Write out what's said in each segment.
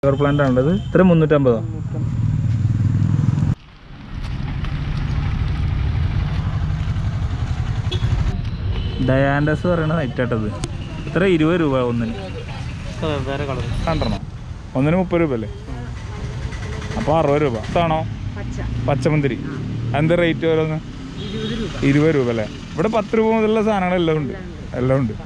Power plant ആണുള്ളത് ഇത്ര മുന്നൂറ്റമ്പതോ ഡയാൻഡസ് പറയുന്ന നൈറ്റ് ആട്ടത് ഇത്ര ഇരുപത് രൂപ ഒന്നിന് വേറെ കളർ രണ്ടെണ്ണം ഒന്നിന് മുപ്പത് രൂപ അല്ലേ അപ്പോൾ അറുപത് രൂപ ഇതാണോ പച്ചമുന്തിരി എന്ത് റേറ്റ് ഓരോന്ന് ഇരുപത് രൂപ അല്ലേ ഇവിടെ പത്ത് രൂപ മുതലുള്ള സാധനങ്ങളെല്ലാം ഉണ്ട് എല്ലാം ഉണ്ട്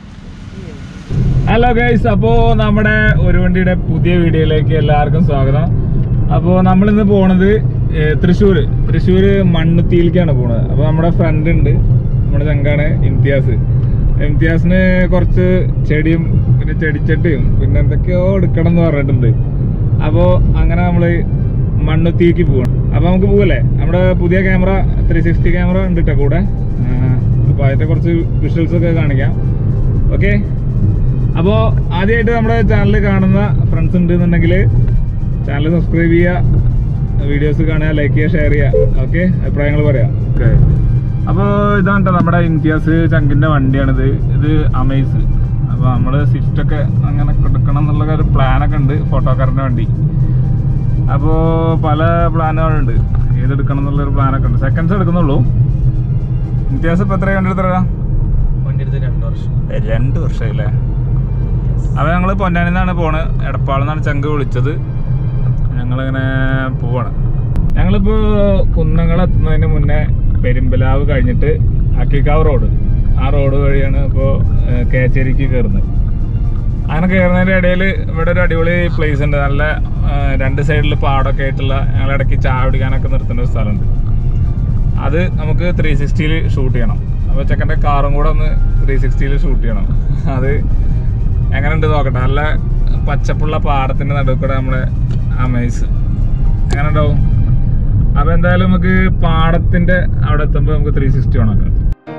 ഹലോ ഗൈസ് അപ്പോൾ നമ്മുടെ ഒരു വണ്ടിയുടെ പുതിയ വീഡിയോയിലേക്ക് എല്ലാവർക്കും സ്വാഗതം അപ്പോൾ നമ്മളിന്ന് പോണത് ഏർ, തൃശ്ശൂര് തൃശ്ശൂര് മണ്ണുത്തിയിലേക്കാണ് പോണത് അപ്പോൾ നമ്മുടെ ഫ്രണ്ട് ഉണ്ട് നമ്മുടെ ചങ്കാണ് ഇംതിയാസ് ഇംതിയാസിന് കുറച്ച് ചെടിയും പിന്നെ ചെടിച്ചട്ടിയും പിന്നെ എന്തൊക്കെയോ എടുക്കണം എന്ന് പറഞ്ഞിട്ടുണ്ട് അപ്പോൾ അങ്ങനെ നമ്മൾ മണ്ണുത്തിക്ക് പോവാണ് അപ്പോൾ നമുക്ക് പോകല്ലേ നമ്മുടെ പുതിയ ക്യാമറ ത്രീ സിക്സ്റ്റി ക്യാമറ ഉണ്ട് കേട്ടോ കൂടെ അപ്പോൾ അതിൻ്റെ കുറച്ച് വിഷ്വൽസ് ഒക്കെ കാണിക്കാം ഓക്കെ അപ്പോൾ ആദ്യമായിട്ട് നമ്മുടെ ചാനൽ കാണുന്ന ഫ്രണ്ട്സ് ഉണ്ട് എന്നുണ്ടെങ്കിൽ ചാനൽ സബ്സ്ക്രൈബ് ചെയ്യുക വീഡിയോസ് കാണുക ലൈക്ക് ചെയ്യുക ഷെയർ ചെയ്യുക ഓക്കെ അഭിപ്രായങ്ങൾ പറയാം അപ്പോൾ ഇതാണ് ട്ടോ നമ്മുടെ ഇംതിയാസ് ചങ്കിൻ്റെ വണ്ടിയാണിത് ഇത് അമേസ് അപ്പോൾ നമ്മൾ സ്വിഫ്റ്റ് ഒക്കെ അങ്ങനെ എടുക്കണം എന്നുള്ള ഒരു പ്ലാനൊക്കെ ഉണ്ട് ഫോട്ടോക്കാരൻ്റെ വണ്ടി അപ്പോൾ പല പ്ലാനുകളുണ്ട് ഏതെടുക്കണം എന്നുള്ളൊരു പ്ലാനൊക്കെ ഉണ്ട് സെക്കൻഡ്സ് എടുക്കുന്നുള്ളൂ ഇംതിയാസ് ഇപ്പോൾ എത്ര കണ്ടെടുത്തരാ വണ്ടി എടുത്ത് രണ്ട് വർഷം രണ്ട് വർഷമായില്ലേ അപ്പോൾ ഞങ്ങൾ പൊന്നാനിൽ നിന്നാണ് പോണ് എടപ്പാളിൽ നിന്നാണ് ചങ്ക് വിളിച്ചത് ഞങ്ങളിങ്ങനെ പോവാണ് ഞങ്ങളിപ്പോൾ കുന്നങ്ങൾ എത്തുന്നതിന് മുന്നേ പെരുമ്പലാവ് കഴിഞ്ഞിട്ട് അക്കിക്കാവ് റോഡ് ആ റോഡ് വഴിയാണ് ഇപ്പോൾ കേച്ചേരിക്ക് കയറുന്നത് അങ്ങനെ കയറുന്നതിൻ്റെ ഇടയിൽ ഇവിടെ ഒരു അടിപൊളി പ്ലേസ് ഉണ്ട് നല്ല ആ, രണ്ട് സൈഡിൽ പാടമൊക്കെ ആയിട്ടുള്ള ഞങ്ങൾ ഇടയ്ക്ക് ചായ കുടിക്കാനൊക്കെ നിർത്തുന്ന ഒരു സ്ഥലമുണ്ട് അത് നമുക്ക് ത്രീ സിക്സ്റ്റിയിൽ ഷൂട്ട് ചെയ്യണം അപ്പോൾ ചെക്കൻ്റെ കാറും കൂടെ ഒന്ന് ത്രീ സിക്സ്റ്റിയിൽ ഷൂട്ട് ചെയ്യണം അത് എങ്ങനെ ഉണ്ട് നോക്കട്ടെ നല്ല പച്ചപ്പുള്ള പാടത്തിൻ്റെ നടുവ് കൂടെ നമ്മുടെ അമേസ് എങ്ങനെ ഉണ്ടാവും അപ്പോൾ എന്തായാലും നമുക്ക് പാടത്തിൻ്റെ അവിടെ എത്തുമ്പോൾ നമുക്ക് ത്രീ സിക്സ്റ്റി ഓണാക്കാം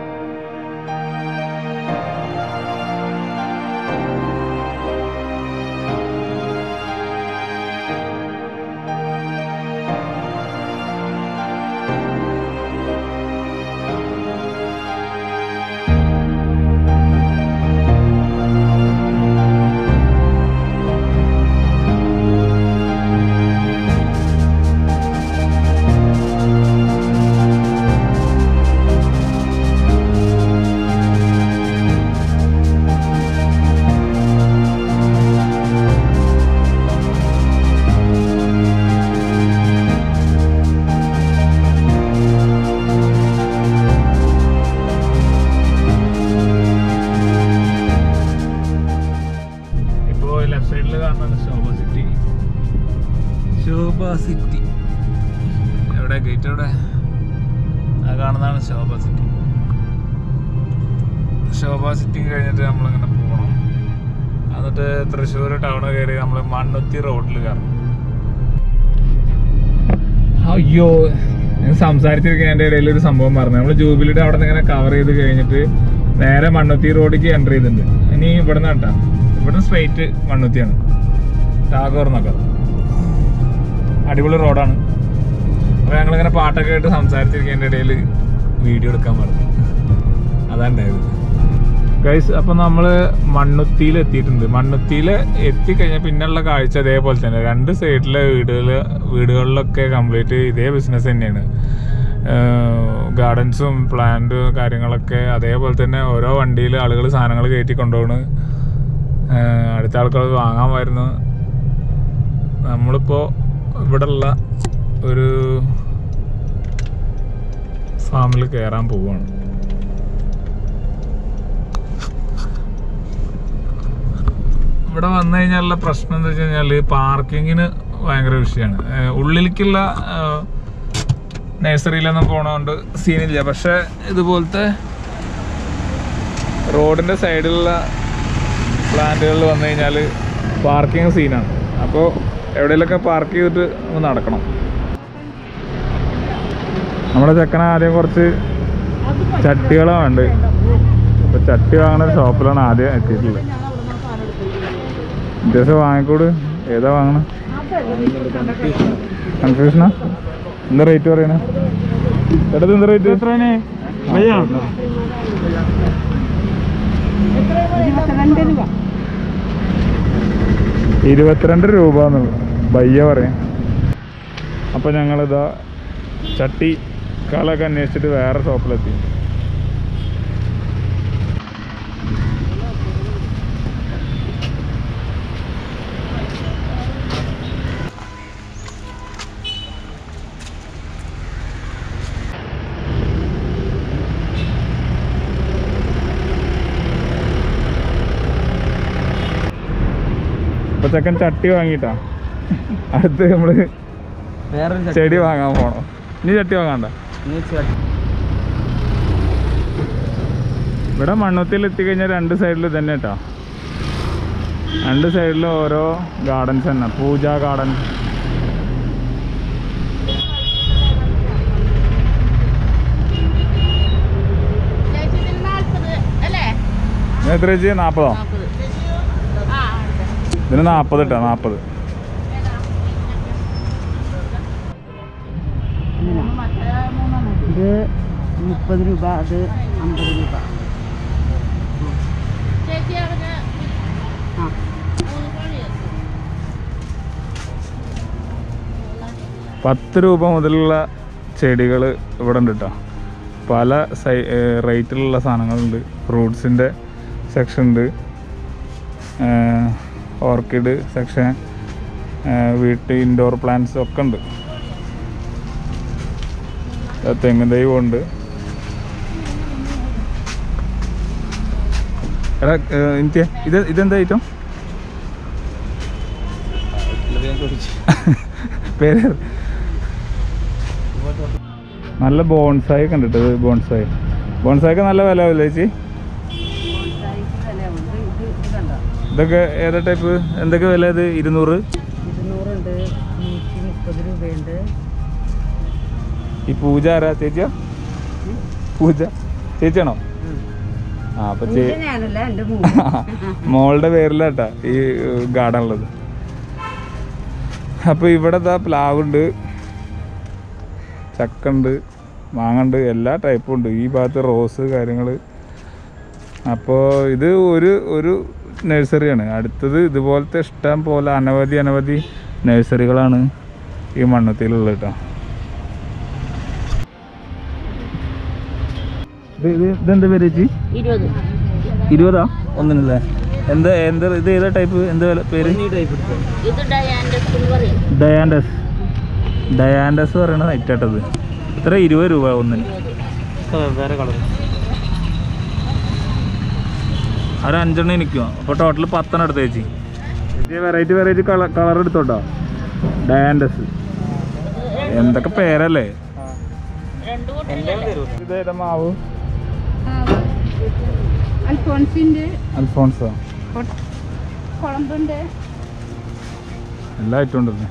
ഇപ്പോൾ ലെഫ്റ്റ് സൈഡിൽ കാണുന്നതാണ് ശോഭ സിറ്റി ശോഭ സിറ്റി എവിടെ ഗേറ്റ് എവിടെ ആ കാണുന്നതാണ് ശോഭ സിറ്റി ശോഭ സിറ്റി കഴിഞ്ഞിട്ട് നമ്മളിങ്ങനെ പോകണം എന്നിട്ട് തൃശ്ശൂർ ടൗൺ കയറി നമ്മൾ മണ്ണുത്തി റോഡിൽ കയറണം അയ്യോ ഞാൻ സംസാരിച്ചിരിക്കുന്നതിൻ്റെ ഇടയിൽ ഒരു സംഭവം പറഞ്ഞു നമ്മൾ ജൂബിലിയുടെ അവിടെ നിന്ന് ഇങ്ങനെ കവർ ചെയ്ത് കഴിഞ്ഞിട്ട് നേരെ മണ്ണുത്തി റോഡിലേക്ക് എൻ്റർ ചെയ്തിട്ടുണ്ട് ഇനി ഇവിടെ നിന്ന് കേട്ടാ ഇവിടെ സ്ട്രെയിറ്റ് മണ്ണുത്തിയാണ് ടാഗോർ നഗർ അടിപൊളി റോഡാണ് അപ്പോൾ ഞങ്ങളിങ്ങനെ പാട്ടൊക്കെ കേട്ട് സംസാരിച്ചിരിക്കുന്നതിൻ്റെ ഇടയിൽ വീഡിയോ എടുക്കാൻ പറഞ്ഞു അതാണ്ടായത് ഗൈസ് അപ്പോൾ നമ്മൾ മണ്ണുത്തിയിൽ എത്തിയിട്ടുണ്ട് മണ്ണുത്തിയിൽ എത്തിക്കഴിഞ്ഞാൽ പിന്നെയുള്ള കാഴ്ച അതേപോലെ തന്നെ രണ്ട് സൈഡിലെ വീടുകൾ വീടുകളിലൊക്കെ കംപ്ലീറ്റ് ഇതേ ബിസിനസ് തന്നെയാണ് ഗാർഡൻസും പ്ലാന്റും കാര്യങ്ങളൊക്കെ അതേപോലെ തന്നെ ഓരോ വണ്ടിയിൽ ആളുകൾ സാധനങ്ങൾ കയറ്റി കൊണ്ടുപോണ് അടുത്ത ആൾക്കാർ വാങ്ങാൻ വരുന്നു നമ്മളിപ്പോൾ ഇവിടെയുള്ള ഒരു ഫാമിൽ കയറാൻ പോവുകയാണ് ഇവിടെ വന്നു കഴിഞ്ഞാലുള്ള പ്രശ്നം എന്താ വെച്ച് കഴിഞ്ഞാൽ പാർക്കിങ്ങിന് ഭയങ്കര വിഷയമാണ് ഏഹ് ഉള്ളിലേക്കുള്ള നഴ്സറിയിലൊന്നും പോണതുകൊണ്ട് സീനില്ല പക്ഷെ ഇതുപോലത്തെ റോഡിൻ്റെ സൈഡിലുള്ള പ്ലാന്റുകളിൽ വന്നു കഴിഞ്ഞാൽ പാർക്കിംഗ് സീനാണ് അപ്പോൾ എവിടെയെങ്കിലൊക്കെ പാർക്ക് ചെയ്തിട്ട് ഒന്ന് നടക്കണം നമ്മുടെ ചെക്കന ആദ്യം കുറച്ച് ചട്ടികളാണ് ഉണ്ട് അപ്പോൾ ചട്ടി വാങ്ങുന്ന ഒരു ഷോപ്പിലാണ് ആദ്യം എത്തിയിട്ടുള്ളത് വ്യത്യാസം വാങ്ങിക്കൂട് ഏതാ വാങ്ങണ കൺഫ്യൂഷനാ എന്താ റേറ്റ് പറയണേ ചേട്ടത് എന്താ റേറ്റ് എത്രയാണ് ഇരുപത്തിരണ്ട് രൂപ ഇരുപത്തിരണ്ട് രൂപ എന്നുള്ളത് ബയ്യ പറയും അപ്പോൾ ഞങ്ങളിതാ ചട്ടി കാലൊക്കെ അന്വേഷിച്ചിട്ട് വേറെ ഷോപ്പിലെത്തി ഇപ്പൊ ചെക്കൻ ചട്ടി വാങ്ങിട്ടാ അടുത്ത് നമ്മള് വേറൊരു ചെടി വാങ്ങാൻ പോണം ഇനി ചട്ടി വാങ്ങാണ്ട ഇവിടെ മണ്ണുത്തിയിൽ എത്തിക്കഴിഞ്ഞാൽ രണ്ട് സൈഡിൽ തന്നെ കേട്ടോ രണ്ട് സൈഡിലും ഓരോ ഗാർഡൻസ് തന്നെ പൂജ ഗാർഡൻ ചേച്ചി ഇതിന് നാല്പത് അല്ലേ എത്ര വെച്ച് നാൽപ്പതോ നാൽപ്പത് ആ ഉണ്ട്. ഇതിന് നാൽപ്പത് ഇട്ടാ നാൽപ്പത് മറ്റേ മൂന്നെണ്ണം ഇത് മുപ്പത് രൂപ അത് അമ്പത് രൂപ ചേച്ചി അവന് ആ മൂന്ന് കോഴി പത്ത് രൂപ മുതലുള്ള ചെടികൾ ഇവിടെ ഉണ്ട് കേട്ടോ പല സൈ റേറ്റിലുള്ള സാധനങ്ങളുണ്ട് ഫ്രൂട്ട്സിൻ്റെ സെക്ഷൻ ഉണ്ട് ഓർക്കിഡ് സെക്ഷൻ വീട്ട് ഇൻഡോർ പ്ലാന്റ്സ് ഒക്കെ ഉണ്ട് ദാ തെങ്ങ് ദൈവം ഉണ്ട് എടാ ഏഹ്, എനിക്ക് ഇത് ഇതെന്താ ഐറ്റം പേര് നല്ല ബോൺസായി കണ്ടിട്ട് ബോൺസായി ബോൺസായിക്ക് നല്ല വില ആവില്ല ചേച്ചി വിലയുണ്ട് ഇത് ഇത് കണ്ടോ ഇതൊക്കെ ഏതാ ടൈപ്പ് എന്തൊക്കെ വില ഇത് ഇരുന്നൂറ് ഇരുന്നൂറുണ്ട് നൂറ്റി മുപ്പത് രൂപയുണ്ട് ഈ പൂജ ആരാ ചേച്ചിയാ പൂജ ചേച്ചിയാണോ ആ അപ്പൊ ചേ ഞാനല്ല എൻ്റെ മൂന്ന് മോളുടെ പേരിലാട്ടാ ഈ ഗാർഡൻ ഉള്ളത് അപ്പൊ ഇവിടെ ദാ പ്ലാവുണ്ട് ചക്കുണ്ട് മാങ്ങണ്ട് എല്ലാ ടൈപ്പും ഉണ്ട് ഈ ഭാഗത്ത് റോസ് കാര്യങ്ങൾ അപ്പോൾ ഇത് ഒരു ഒരു നഴ്സറിയാണ് അടുത്തത് ഇതുപോലത്തെ ഇഷ്ടം പോലെ അനവധി അനവധി നഴ്സറികളാണ് ഈ മണ്ണത്തിലുള്ളത് കേട്ടോ ഇത് ഇത് ഇതെന്താ പേര് ചേച്ചി ഇരുപത് ഇരുപതാ ഒന്നിനല്ലേ എന്താ എന്താ ഇത് ഏതാ ടൈപ്പ് എന്താ വില പേര് ടൈപ്പ് എടുത്തത് ഇത് ഡയാൻഡസ് എന്ന് പറയും ഡയാൻഡസ് ഡയാൻഡസ് പറയണ ഐറ്റാട്ടത് ഇത്ര ഇരുപത് രൂപ ഒന്നിന് വേറെ കളർ ഒരു അഞ്ചെണ്ണം എനിക്കും അപ്പോൾ ടോട്ടൽ പത്തെണ്ണം എടുത്ത് ചേച്ചി ചേച്ചി വെറൈറ്റി വെറൈറ്റി കളർ കളർ എടുത്തോട്ടോ ഡയാൻഡസ് എന്തൊക്കെ പേരല്ലേ രണ്ടു കൂട്ടം എൻ്റെ തരൂ ഇതേതാ മാവ് അൽഫോൺസിൻ്റെ അൽഫോൺസോ കുളമ്പുണ്ട് എല്ലാ ഐറ്റം ഉണ്ടല്ലേ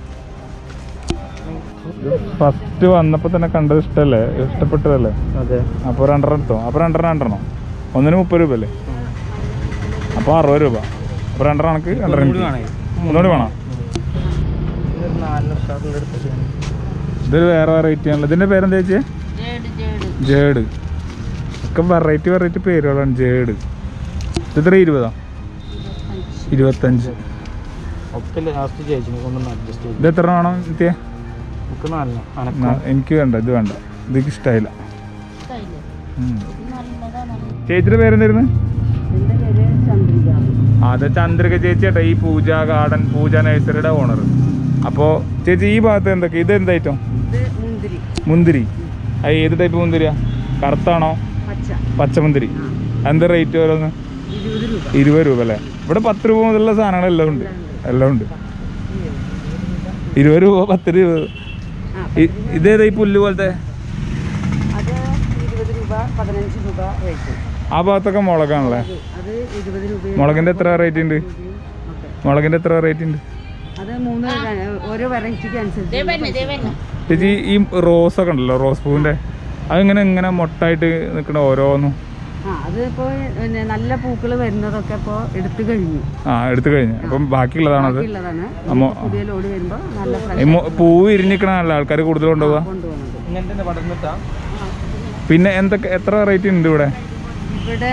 ഫസ്റ്റ് വന്നപ്പോൾ തന്നെ കണ്ടത് ഇഷ്ടല്ലേ ഇഷ്ടപ്പെട്ടതല്ലേ അതെ അപ്പോൾ രണ്ടെണ്ണം എടുത്തോ അപ്പോൾ രണ്ടെണ്ണം രണ്ടെണ്ണം ഒന്നിന് മുപ്പത് രൂപ അല്ലേ അപ്പോൾ അറുപത് രൂപ അപ്പോൾ രണ്ടെണ്ണം കണക്ക് രണ്ടെണ്ണം ഒന്നുകൂടി എനിക്ക്. വേണേ? ഒന്നുകൂടി വേണം ഇതൊരു നാല് ലക്ഷം എടുത്തിട്ട് ഇതൊരു വേറെ വെറൈറ്റി ആണല്ലോ ഇതിൻ്റെ പേരെന്താ ചേച്ചിയെ ജേഡ് ജേഡ് ജേഡ് ഒക്കെ വെറൈറ്റി വെറൈറ്റി പേരുകളാണ് ജേഡ് ഇത് ഇത്ര ഇരുപതാ ഇരുപത്തഞ്ച് ഒക്കെ ലാസ്റ്റ് ചേച്ചി കൊണ്ടൊന്ന് അഡ്ജസ്റ്റ് ചെയ്തു ഇത് എത്ര വേണം നിത്യ നമുക്ക് നല്ല ന- അനക്കം എനിക്ക് വേണ്ട ഇത് വേണ്ട ഇതെനിക്ക് ഇഷ്ടമായില്ല ഇഷ്ടമായില്ലേ ഉം. നല്ലതാണ് ചേച്ചിയുടെ പേരെന്തായിരുന്നു എൻ്റെ പേര് ചന്ദ്രിക ആ, അത് ചന്ദ്രിക ചേച്ചിയാട്ടെ ഈ പൂജ ഗാർഡൻ പൂജ നഴ്സറിയുടെ ഓണർ അപ്പോൾ ചേച്ചി ഈ ഭാഗത്ത് എന്തൊക്കെ ഇത് എന്താ ഐറ്റം ഇത് മുന്തിരി മുന്തിരി അത് ഏത് ടൈപ്പ് മുന്തിരിയാ കറുത്താണോ പച്ച പച്ചമുന്തിരി എന്ത് റേറ്റ് ഓരോന്ന് ഇരുപത് രൂപ ഇരുപത് രൂപ അല്ലേ ഇവിടെ പത്ത് രൂപ മുതലുള്ള സാധനങ്ങളെല്ലാം ഉണ്ട് എല്ലാം ഉണ്ട് ഇരുപത് രൂപ പത്ത് രൂപ ആ ഇ- ഇതേതാ ഈ പുല്ല് പോലത്തെ അത് ഇരുപത് രൂപ പതിനഞ്ച് രൂപ റേറ്റ് ആ ഭാഗത്തൊക്കെ മുളകാണല്ലേ അത് ഇരുപത് രൂപ മുളകിന്റെ എത്ര റേറ്റ് ഉണ്ട് ഓക്കെ മുളകിന്റെ എത്ര റേറ്റ് ഉണ്ട് അത് മൂന്ന് ര- ഓരോ വെറൈറ്റിക്ക് അനുസരിച്ച് ദേവന്നെ ദേവന്നെ ചേച്ചി ഈ റോസ് ഒക്കെ ഉണ്ടല്ലോ റോസ് പൂവിന്റെ അതിങ്ങനെ ഇങ്ങനെ മൊട്ടായിട്ട് നിൽക്കണ ഓരോന്നും ആ അത് പിന്നെ നല്ല പൂക്കൾ വരുന്നതൊക്കെ ഇപ്പോൾ എടുത്തു കഴിഞ്ഞു ആ എടുത്തു കഴിഞ്ഞു അപ്പം ബാക്കിയുള്ളതാണത് ബാക്കിയുള്ളതാണ് അമ്മ- പുതിയ ലോഡ് വരുമ്പോൾ നല്ല ഈ ഫ്രഷ് മൊ- പൂവ് ഇരിഞ്ഞിക്കണല്ലോ ആൾക്കാർ കൂടുതൽ കൊണ്ടുപോവാ കൊണ്ടുപോകുന്നത് ഇങ്ങനത്തെ തന്നെ പടർന്നിട്ടാ പിന്നെ എന്തൊക്കെ എത്ര റേറ്റ് ഉണ്ട് ഇവിടെ ഇവിടെ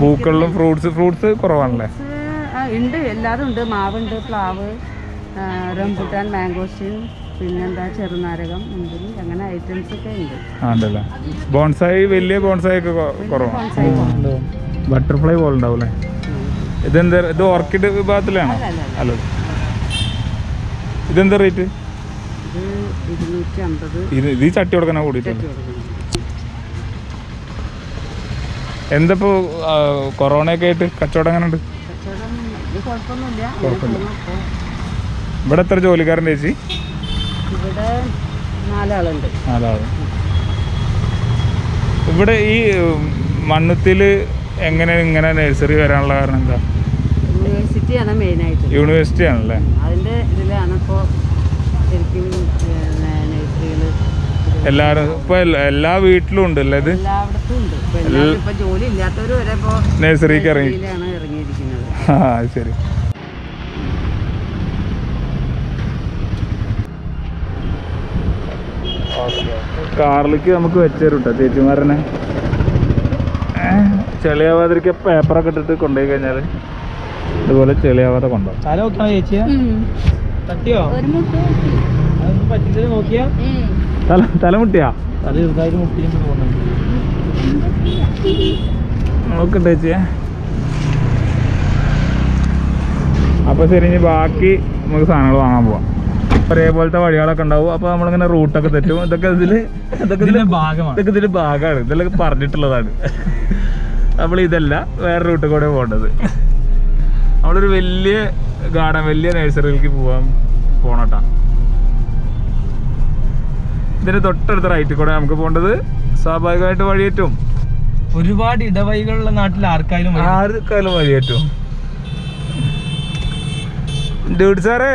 പൂക്കളിലും ഫ്രൂട്ട്സ് ഫ്രൂട്ട്സ് കുറവാണല്ലേ ആ, ഉണ്ട് എല്ലാതും ഉണ്ട് മാവുണ്ട് പ്ലാവ് ആ, റംബുട്ടാൻ മാംഗോസ്റ്റീൻ പിന്നെന്താ ചെറുനാരകം മുന്തിരി അങ്ങനെ ഐറ്റംസ് ഒക്കെ ഉണ്ട് ആ ഉണ്ടല്ലേ ബോൺസായി വലിയ ബോൺസായി ഒക്കെ കൊ- കുറവാണ് ബോൺസായി പോലെ. ബട്ടർഫ്ലൈ പോലെ ഉണ്ടാവും അല്ലേ ഇതെന്താ ഇത് ഓർക്കിഡ് വിഭാഗത്തിലാണോ അല്ല, അല്ല, അല്ല ഇതെന്താ റേറ്റ് ഇത് ഇരുന്നൂറ്റി അമ്പത് ഇത് ഇത് ഈ ചട്ടി കൊടുക്കാനാ കൂടിയിട്ടുണ്ട് ചട്ടി കൊടുക്കണം എന്തപ്പോ ആ, കൊറോണയൊക്കെ ആയിട്ട് കച്ചവടം എങ്ങനെ ഉണ്ട് കച്ചവടം ഇത് കുഴപ്പമൊന്നുമില്ല ഇങ്ങനെ കുഴപ്പമില്ല. പോണു അപ്പൊ. ഇവിടെ എത്ര ജോലിക്കാരൻ ചേച്ചി ഇവിടെ നാലാളുണ്ട് നാലാള് ഇവിടെ ഈ മണ്ണുത്തിൽ എങ്ങനെ ഇങ്ങനെ നഴ്സറി വരാനുള്ള കാരണം എന്താ യൂണിവേഴ്സിറ്റിയാണ് മെയിനായിട്ട് യൂണിവേഴ്സിറ്റി ആണല്ലേ അതിൻ്റെ ഇതിലാണ് ഇപ്പോൾ ശരിക്കും നഴ്സറികൾ എല്ലാവരും ഇപ്പൊ എല്ലാ- എല്ലാ വീട്ടിലും ഉണ്ട് അല്ലേ ഇത് എല്ലായിടത്തും ഉണ്ട് ഇപ്പൊ എല്ലാവരും ഇപ്പൊ ജോലി ഇല്ലാത്തവർ വരെ ഇപ്പോ നഴ്സറിക്ക് ഇറങ്ങി നഴ്സറിയിലാണ് ഇറങ്ങിയിരിക്കുന്നത് ആ അത് ശരി കാറിലേക്ക് നമുക്ക് വെച്ചുതരും കേട്ടോ ചേച്ചിമാരനെ ചെളിയാവാതിരിക്കാൻ പേപ്പറൊക്കെ ഇട്ടിട്ട് കൊണ്ടുപോയി കഴിഞ്ഞാൽ ഇതുപോലെ ചെളിയാവാതെ കൊണ്ടുപോകും തല നോക്കണം ചേച്ചിയാ തട്ടിയോ ഒരു മുട്ട കിട്ടി അതൊന്നും പറ്റില്ല നോക്കിയാ ഏയ് തല തലമുട്ടിയാ തല ചെറുതായിട്ട് മുട്ടിയിട്ട് പോകുന്നുണ്ട് നോക്കട്ടെ ചേച്ചിയെ അപ്പൊ ശരി ഇനി ബാക്കി നമുക്ക് സാധനങ്ങൾ വാങ്ങാൻ പോവാം ഒരേപോലത്തെ വഴികളൊക്കെ ഉണ്ടാവും അപ്പൊ നമ്മളിങ്ങനെ റൂട്ടൊക്കെ തെറ്റും ഇതൊക്കെ ഇതില് ഇതൊക്കെ ഇതില് ഇതിന്റെ ഭാഗമാണ് ഇതൊക്കെ ഇതില് ഭാഗമാണ് ഇതെല്ലാം പറഞ്ഞിട്ടുള്ളതാണ് നമ്മൾ ഇതല്ല വേറെ റൂട്ട് കൂടെ പോകേണ്ടത് നമ്മളൊരു വലിയ ഗാർഡൻ വലിയ നഴ്സറിയിലേക്ക് പോവാൻ പോണട്ടാ ഇതിന്റെ തൊട്ടടുത്ത റൈറ്റിൽ കൂടെ നമുക്ക് പോകേണ്ടത് സ്വാഭാവികമായിട്ട് വഴിയേറ്റും ഒരുപാട് ഇടവഴികളുള്ള നാട്ടിൽ ആർക്കായാലും വഴി- ആർക്കാലും വഴിയേറ്റും ഡ്യൂഡ് സാറേ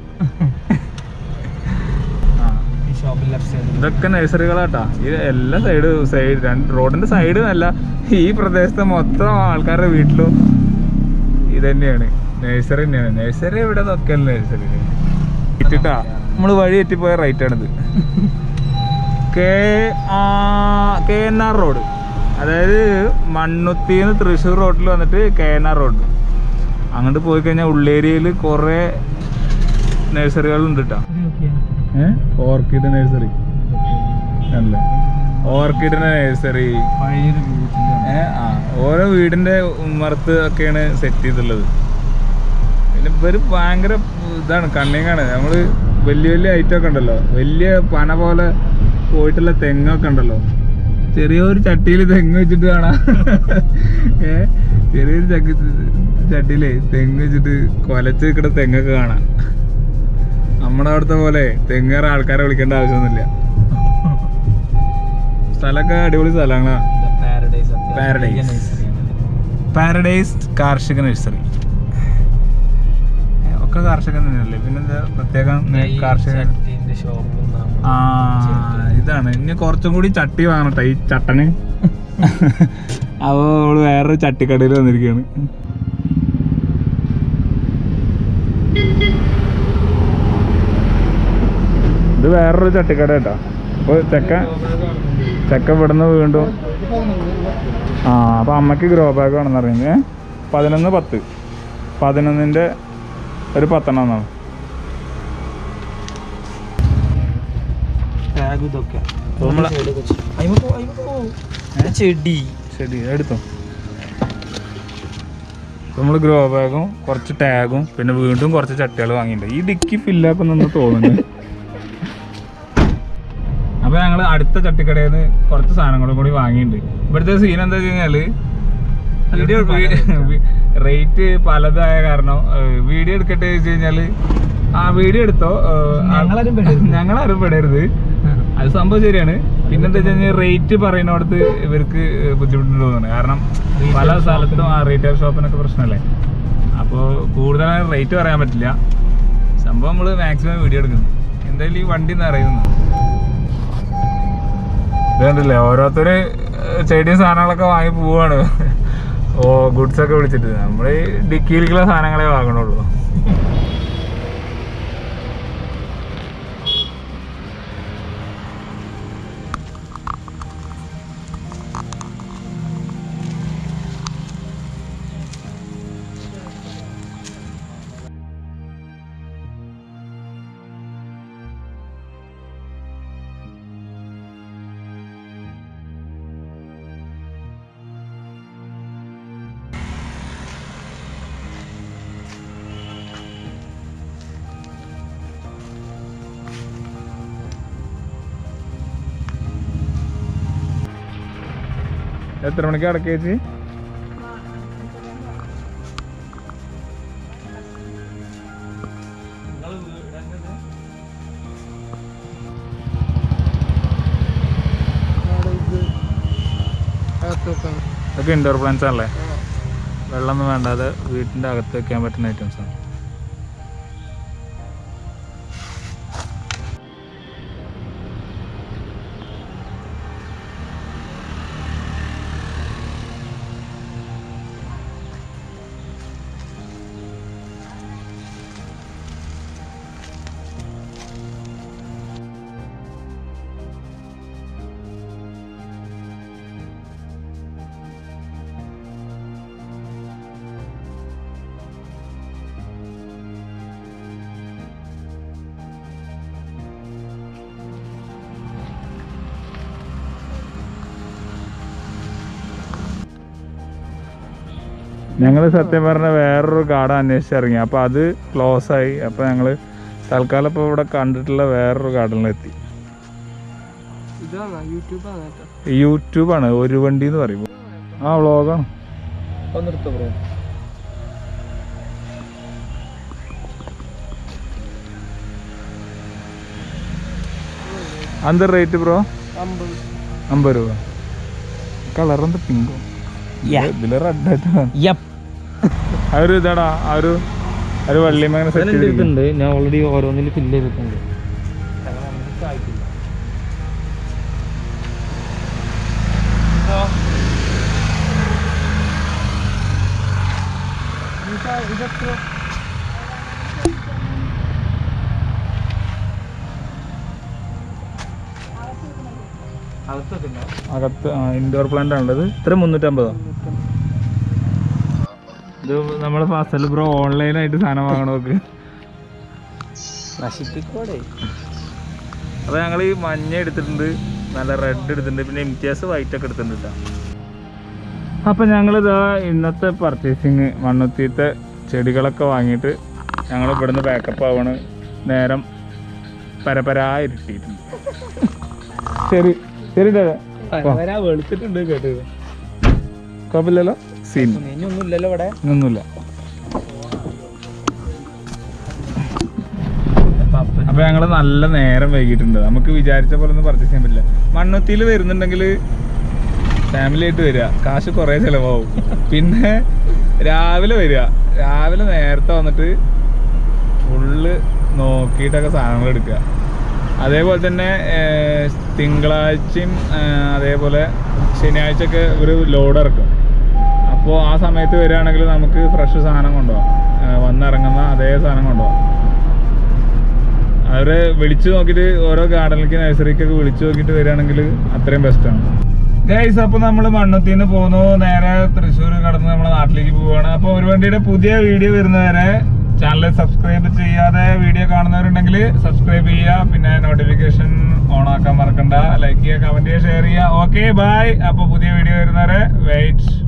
ഈ ഷോപ്പിൽ ലെഫ്റ്റ് സൈഡിൽ ഇതൊക്കെ നഴ്സറികളാട്ടാ ഈ എല്ലാ സൈഡ് സൈഡ് രണ്ട് റോഡിന്റെ സൈഡ് അല്ല ഈ പ്രദേശത്തെ മൊത്തം ആൾക്കാരുടെ വീട്ടിലും ഇത് തന്നെയാണ് നഴ്സറി തന്നെയാണ് നഴ്സറി ഇവിടെ നോക്കിയല്ല നഴ്സറി ഇട്ടിട്ടാ നമ്മൾ വഴി എത്തിപ്പോയ റൈറ്റ് ആണിത് കെ ആ കെ എൻ ആർ റോഡ് അതായത് മണ്ണുത്തിന്ന് തൃശ്ശൂർ റോഡിൽ വന്നിട്ട് കെ എൻ ആർ റോഡ് അങ്ങോട്ട് പോയി കഴിഞ്ഞാൽ ഉള്ളേരിയയിൽ കുറേ നഴ്സറികളുണ്ട് കേട്ടോ ഏഹ് ഓർക്കിഡ് നഴ്സറി അല്ലേ ഓർക്കിഡിന്റെ നഴ്സറി പഴയൊരു വീട്ടിന്റെ ഏ ആ ഓരോ വീടിന്റെ ഉമ്മറത്ത് ഒക്കെയാണ് സെറ്റ് ചെയ്തിട്ടുള്ളത് പിന്നെ ഇവര് ഭയങ്കര ഇതാണ് കണ്ണിങ്ങാണ് നമ്മള് വലിയ വലിയ ഐറ്റം ഒക്കെ ഉണ്ടല്ലോ വലിയ പന പോലെ പോയിട്ടുള്ള തെങ്ങൊക്കെ ഉണ്ടല്ലോ ചെറിയൊരു ചട്ടിയിൽ തെങ്ങ് വെച്ചിട്ട് കാണാം ഏ ചെറിയൊരു ചക്കി ചട്ടിയിലേ തെങ്ങ് വെച്ചിട്ട് കൊലച്ച് നിൽക്കുന്ന തെങ്ങൊക്കെ കാണാം നമ്മുടെ അവിടുത്തെ പോലെ തെങ്ങേറ ആൾക്കാരെ വിളിക്കേണ്ട ആവശ്യമൊന്നുമില്ല സ്ഥലമൊക്കെ അടിപൊളി സ്ഥലങ്ങളാ പാരഡൈസ് Paradise. പാരഡൈസ് കാർഷിക നഴ്സറി ഏ, ഒക്കെ കാർഷികം തന്നെയല്ലേ പിന്നെന്താ പ്രത്യേകം കാർഷിക ഷോപ്പ് ആ ഇതാണ് ഇനി കുറച്ചും കൂടി ചട്ടി വാങ്ങട്ടെ ഈ ചട്ടന് അപ്പോൾ അവള് വേറൊരു ചട്ടിക്കടയിൽ വന്നിരിക്കുകയാണ് ഇത് വേറൊരു ചട്ടിക്കട കേട്ടോ അപ്പോൾ ചെക്ക ചെക്ക ഇവിടുന്ന് വീണ്ടും ആ അപ്പോൾ അമ്മയ്ക്ക് ഗ്രോ ബാഗ് വേണമെന്ന് അറിയുന്നത് പതിനൊന്ന് പത്ത് പതിനൊന്നിൻ്റെ ഒരു പത്തെണ്ണം എന്നാണ് ടാഗ് ഇതൊക്കെ നമ്മള് അയ്മപ്പോ അയ്മപ്പോ ചെടി ശരി എടുത്തോ നമ്മൾ ഗ്രോ ബാഗും കുറച്ച് ടാഗും പിന്നെ വീണ്ടും കുറച്ച് ചട്ടികൾ വാങ്ങിയിട്ടുണ്ട് ഈ ഡിക്കി ഫില്ലാക്കുന്നെന്ന് തോന്നുന്നു അപ്പൊ ഞങ്ങൾ അടുത്ത ചട്ടിക്കടയിൽ നിന്ന് കുറച്ച് സാധനങ്ങളും കൂടി വാങ്ങിയിട്ടുണ്ട് ഇവിടുത്തെ സീൻ എന്താ വെച്ച് കഴിഞ്ഞാല് വീഡിയോ റേറ്റ് പലതായ കാരണം വീഡിയോ എടുക്കട്ടെ വെച്ച് കഴിഞ്ഞാല് ആ വീഡിയോ എടുത്തോ ഞങ്ങളാരും പെടരുത്. ഞങ്ങളാരും പെടരുത് അത് സംഭവം ശരിയാണ് പിന്നെന്താ വെച്ച് കഴിഞ്ഞാൽ റേറ്റ് പറയുന്നിടത്ത് ഇവർക്ക് ബുദ്ധിമുട്ടുണ്ട് തോന്നുന്നു കാരണം പല സ്ഥലത്തും ആ റീറ്റെയിൽ ഷോപ്പിനൊക്കെ പ്രശ്നമല്ലേ അപ്പോൾ കൂടുതൽ റേറ്റ് പറയാൻ പറ്റില്ല സംഭവം നമ്മൾ മാക്സിമം വീഡിയോ എടുക്കുന്നു എന്തായാലും ഈ വണ്ടി എന്ന് അറിയുന്നു ഇത് കണ്ടില്ലേ ഓരോരുത്തര് ചെടിയും സാധനങ്ങളൊക്കെ വാങ്ങി പോവാണ് ഓ ഗുഡ്സ് ഒക്കെ വിളിച്ചിട്ട് നമ്മൾ ഈ ഡിക്കിയിലേക്കുള്ള സാധനങ്ങളെ വാങ്ങണുള്ളൂ എത്ര മണിക്ക് അടക്കുക ചേച്ചി ഇതൊക്കെ ഇൻഡോർ പ്ലാന്റ്സ് ആണല്ലേ വെള്ളമൊന്നും വേണ്ടാതെ വീട്ടിൻ്റെ അകത്ത് വെക്കാൻ പറ്റുന്ന ഐറ്റംസ് ആണ് ഞങ്ങൾ സത്യം പറഞ്ഞ വേറൊരു കാർഡ് അന്വേഷിച്ചിറങ്ങി അപ്പോൾ അത് ക്ലോസ് ആയി അപ്പോൾ ഞങ്ങൾ തൽക്കാലം ഇപ്പോൾ ഇവിടെ കണ്ടിട്ടുള്ള വേറൊരു കാർഡിലെത്തി ഇതാണ് യൂട്യൂബാണ് കേട്ടോ യൂട്യൂബാണ് ഒരു വണ്ടി എന്ന് പറയും ആ വ്ളോഗാണ് ഒന്ന് എടുത്തോ ബ്രോ എന്ത് റേറ്റ് ബ്രോ അമ്പത് അമ്പത് രൂപ കളർ എന്ത് പിങ്കോ ഇതിൽ റെഡ് ആയിട്ട് യപ്പ് ആ ഒരു ഇതാടാ ആ ഒരു ആ ഒരു വള്ളിമ അങ്ങനെ സെറ്റ് ചെയ്തിരിക്കുന്നു ഉണ്ട് ഞാൻ ഓൾറെഡി ഓരോന്നിൽ ഫില്ല് ചെയ്തിട്ടുണ്ട് അകത്ത് ഇൻഡോർ പ്ലാന്റ് ആണുള്ളത് ഇത്ര മുന്നൂറ്റമ്പതോ ഇത് നമ്മൾ ഫസൽ ബ്രോ ഓൺലൈനായിട്ട് സാധനം വാങ്ങണമൊക്കെ നശിപ്പിക്കോടെ അപ്പൊ ഞങ്ങൾ ഈ മഞ്ഞ എടുത്തിട്ടുണ്ട് നല്ല റെഡ് എടുത്തിട്ടുണ്ട് പിന്നെ ഇംതിയാസ് വൈറ്റ് ഒക്കെ എടുത്തിട്ടുണ്ട് ട്ടോ. അപ്പൊ ഞങ്ങളിതാ ഇന്നത്തെ പർച്ചേസിങ് മണ്ണുത്തീത്തെ ചെടികളൊക്കെ വാങ്ങിയിട്ട് ഞങ്ങൾ ഇവിടുന്ന് പാക്കപ്പ് ആവാണ് നേരം പരപരാ ഇരുട്ടിയിട്ടുണ്ട് ശരി ശരി ഡേ വരാ വെളുത്തിട്ടുണ്ട് കേട്ടത് കുഴപ്പമില്ലല്ലോ സീൻ ഒന്നും ഇല്ലല്ലോ ഇവിടെ ഒന്നുമില്ല അപ്പൊ ഞങ്ങള് നല്ല നേരം വൈകിട്ടുണ്ട് നമുക്ക് വിചാരിച്ച പോലെ ഒന്നും പർച്ചേസ് ചെയ്യാൻ പറ്റില്ല മണ്ണുത്തിയിൽ വരുന്നുണ്ടെങ്കിൽ ഫാമിലി ആയിട്ട് വരിക കാശ് കുറെ ചിലവാകും പിന്നെ രാവിലെ വരിക രാവിലെ നേരത്തെ വന്നിട്ട് ഫുള്ള് നോക്കിയിട്ടൊക്കെ സാധനങ്ങൾ എടുക്കുക അതേപോലെ തന്നെ ഏർ, തിങ്കളാഴ്ചയും ഏർ, അതേപോലെ ശനിയാഴ്ച ഒക്കെ ഒരു ലോഡ് ഇറക്കും അപ്പോൾ ആ സമയത്ത് വരികയാണെങ്കിൽ നമുക്ക് ഫ്രഷ് സാധനം കൊണ്ടുപോകാം ഏർ, വന്നിറങ്ങുന്ന അതേ സാധനം കൊണ്ടുപോകാം അവരെ വിളിച്ചു നോക്കിയിട്ട് ഓരോ ഗാർഡനിലേക്ക് നഴ്സറിക്കൊക്കെ വിളിച്ചു നോക്കിയിട്ട് വരികയാണെങ്കിൽ അത്രയും ബെസ്റ്റാണ് ഗൈസ് അപ്പോൾ നമ്മൾ മണ്ണുത്തിന്ന് പോകുന്നു നേരെ തൃശ്ശൂർ കടന്ന് നമ്മുടെ നാട്ടിലേക്ക് പോവുകയാണ് അപ്പോൾ ഒരു വണ്ടിയുടെ പുതിയ വീഡിയോ വരുന്നവരെ ചാനൽ സബ്സ്ക്രൈബ് ചെയ്യാതെ വീഡിയോ കാണുന്നവരുണ്ടെങ്കിൽ സബ്സ്ക്രൈബ് ചെയ്യുക പിന്നെ നോട്ടിഫിക്കേഷൻ ഓൺ ആക്കാൻ മറക്കണ്ട ലൈക്ക് ചെയ്യുക കമന്റ് ചെയ്യുക ഷെയർ ചെയ്യുക ഓക്കെ ബൈ അപ്പോൾ പുതിയ വീഡിയോ വരുന്നവരെ വെയിറ്റ്